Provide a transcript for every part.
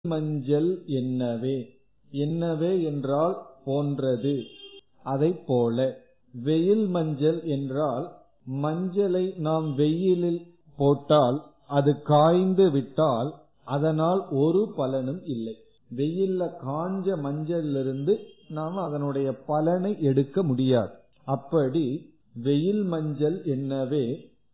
மஞ்சள் என்னவே என்னவே என்றால் போன்றது அதைப் போல வெயில் மஞ்சள் என்றால் மஞ்சளை நாம் வெயிலில் போட்டால் அது காய்ந்து விட்டால் அதனால் ஒரு பலனும் இல்லை வெயில்ல காஞ்ச மஞ்சளிலிருந்து நாம் அதனுடைய பலனை எடுக்க முடியாது அப்படி வெயில் மஞ்சள் என்னவே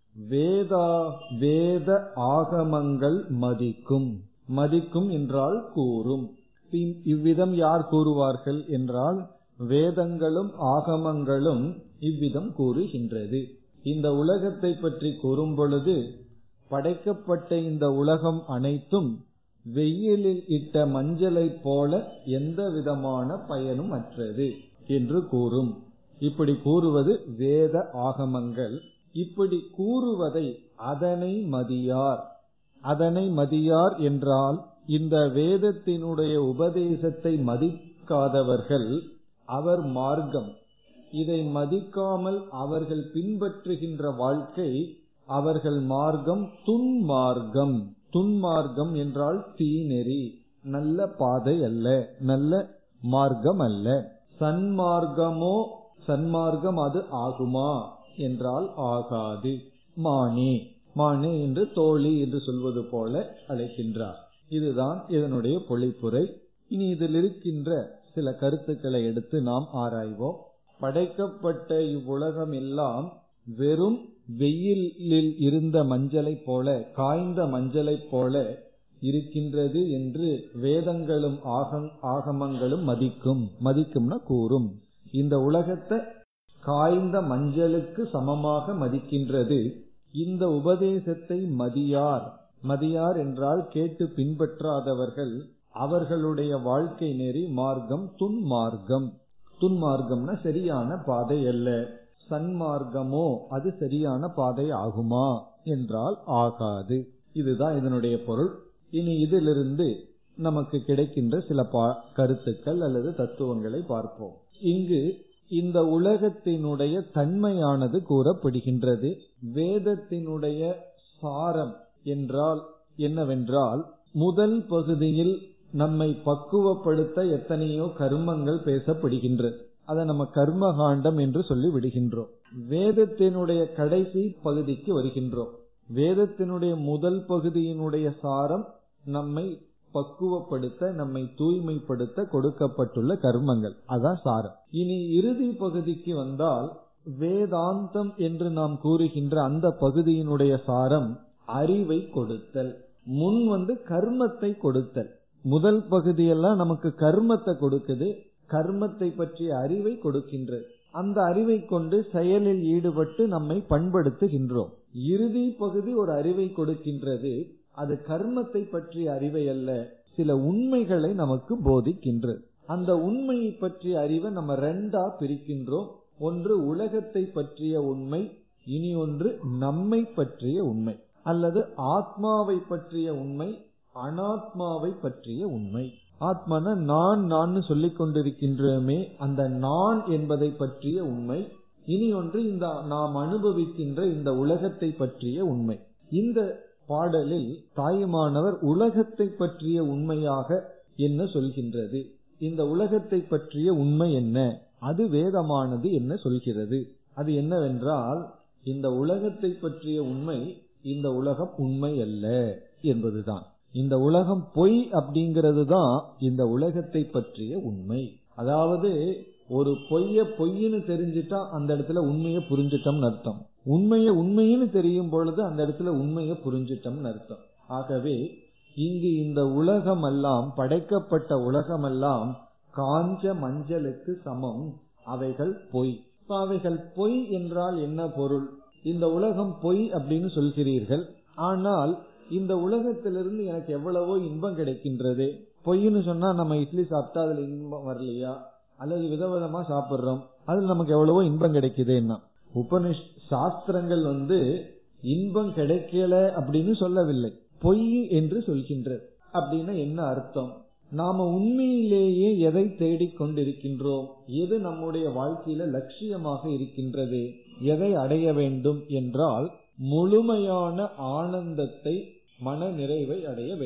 வேதா வேத ஆகமங்கள் மதிக்கும் மதிக்கும் என்றால் கூறும் இவ்விதம் யார் கூறுவார்கள் என்றால் வேதங்களும் ஆகமங்களும் இவ்விதம் கூறுகின்றது இந்த உலகத்தை பற்றி கூறும் பொழுது படைக்கப்பட்ட இந்த உலகம் அனைத்தும் வெயிலில் இட்ட மஞ்சளைப் போல எந்த விதமான பயனும் அற்றது என்று கூறும் இப்படி கூறுவது வேத ஆகமங்கள் இப்படி கூறுவதை அதனை மதியார் அதனை மதியார் என்றால் இந்த வேதத்தினுடைய உபதேசத்தை மதிக்காதவர்கள் அவர் மார்க்கம் இதை மதிக்காமல் அவர்கள் பின்பற்றுகின்ற வாழ்க்கை அவர்கள் மார்க்கம் துன்மார்க்கம் துன்மார்க்கம் என்றால் தீநெறி நல்ல பாதை அல்ல நல்ல மார்க்கம் அல்ல சன்மார்க்கமோ சன்மார்க்கம் அது ஆகுமா என்றால் ஆகாது மானே மானே என்று தோழி என்று சொல்வது போல அழைக்கின்றார் இதுதான் இதனுடைய பொழிப்புரை இனி இதில் இருக்கின்ற சில கருத்துக்களை எடுத்து நாம் ஆராய்வோம் படைக்கப்பட்ட இவ்வுலகம் எல்லாம் வெறும் வெயிலில் இருந்த மஞ்சளைப் போல காய்ந்த மஞ்சளைப் போல இருக்கின்றது என்று வேதங்களும் ஆகமங்களும் மதிக்கும் மதிக்கும்னா கூறும் இந்த உலகத்தை காய்ந்த மஞ்சளுக்கு சமமாக மதிக்கின்றது இந்த உபதேசத்தை மதியார் மதியார் என்றால் கேட்டு பின்பற்றாதவர்கள் அவர்களுடைய வாழ்க்கை நெறி மார்க்கம் துன்மார்க்கம் துன்மார்க்கம்னா சரியான பாதை அல்ல சன்மார்க்கமோ அது சரியான பாதை ஆகுமா என்றால் ஆகாது இதுதான் இதனுடைய பொருள் இனி இதிலிருந்து நமக்கு கிடைக்கின்ற சில கருத்துக்கள் அல்லது தத்துவங்களை பார்ப்போம் இங்கு இந்த உலகத்தினுடைய தன்மையானது கூறப்படுகின்றது வேதத்தினுடைய சாரம் என்றால் என்னவென்றால் முதல் பகுதியில் நம்மை பக்குவப்படுத்த எத்தனையோ கர்மங்கள் பேசப்படுகின்றது அதை நம்ம கர்மகாண்டம் என்று சொல்லி விடுகின்றோம் வேதத்தினுடைய கடைசி பகுதிக்கு வருகின்றோம் வேதத்தினுடைய முதல் பகுதியினுடைய சாரம் நம்மை பக்குவப்படுத்த நம்மை தூய்மைப்படுத்த கொடுக்கப்பட்டுள்ள கர்மங்கள் அதான் சாரம் இனி இறுதி பகுதிக்கு வந்தால் வேதாந்தம் என்று நாம் கூறுகின்ற அந்த பகுதியினுடைய சாரம் அறிவை கொடுத்தல் முன் வந்து கர்மத்தை கொடுத்தல் முதல் பகுதியெல்லாம் நமக்கு கர்மத்தை கொடுக்குது கர்மத்தை பற்றிய அறிவை கொடுக்கின்றது அந்த அறிவை கொண்டு செயலில் ஈடுபட்டு நம்மை பண்படுத்துகின்றோம் இறுதி பகுதி ஒரு அறிவை கொடுக்கின்றது அது கர்மத்தை பற்றிய அறிவை அல்ல சில உண்மைகளை நமக்கு போதிக்கின்றது அந்த உண்மையை பற்றிய அறிவை நம்ம ரெண்டா பிரிக்கின்றோம் ஒன்று உலகத்தை பற்றிய உண்மை இனி ஒன்று நம்மை பற்றிய உண்மை அல்லது ஆத்மாவை பற்றிய உண்மை அனாத்மாவை பற்றிய உண்மை ஆத்மான நான் நான் சொல்லிக் கொண்டிருக்கின்றோமே அந்த நான் என்பதை பற்றிய உண்மை இனி ஒன்று இந்த நாம் அனுபவிக்கின்ற இந்த உலகத்தை பற்றிய உண்மை இந்த பாடலில் தாயுமானவர் உலகத்தை பற்றிய உண்மையாக என்ன சொல்கின்றது இந்த உலகத்தை பற்றிய உண்மை என்ன அது வேதமானது என்ன சொல்கிறது அது என்னவென்றால் இந்த உலகத்தை பற்றிய உண்மை இந்த உலகம் உண்மை அல்ல என்பதுதான் இந்த உலகம் பொய் அப்படிங்கிறது தான் இந்த உலகத்தை பற்றிய உண்மை அதாவது ஒரு பொய்ய பொய்ன்னு தெரிஞ்சிட்டா அந்த இடத்துல உண்மையை புரிஞ்சிட்டோம்னு அர்த்தம் உண்மையை உண்மைன்னு தெரியும் பொழுது அந்த இடத்துல உண்மையை புரிஞ்சிட்டோம்னு அர்த்தம் ஆகவே இங்கு இந்த உலகம் எல்லாம் படைக்கப்பட்ட உலகம் எல்லாம் காஞ்ச மஞ்சளுக்கு சமம் அவைகள் பொய் அவைகள் பொய் என்றால் என்ன பொருள் இந்த உலகம் பொய் அப்படின்னு சொல்கிறீர்கள் ஆனால் இந்த உலகத்திலிருந்து எனக்கு எவ்வளவோ இன்பம் கிடைக்கின்றது பொய்ன்னு சொன்னா நம்ம இட்லி சாப்பிட்டா அதுல இன்பம் வரலையா அல்லது விதவிதமா சாப்பிடுறோம் அதுல நமக்கு எவ்வளவோ இன்பம் கிடைக்குதுன்னா உபனிஷ் சாஸ்திரங்கள் வந்து இன்பம் கிடைக்கல அப்படின்னு சொல்லவில்லை பொய் என்று சொல்கின்றது அப்படின்னா என்ன அர்த்தம் நாம உண்மையிலேயே எதை தேடிக் கொண்டிருக்கின்றோம் எது நம்முடைய வாழ்க்கையில லட்சியமாக இருக்கின்றது எதை அடைய வேண்டும் என்றால் முழுமையான ஆனந்தத்தை மன நிறைவை அடைய வேண்டும்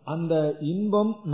அந்த இன்பம்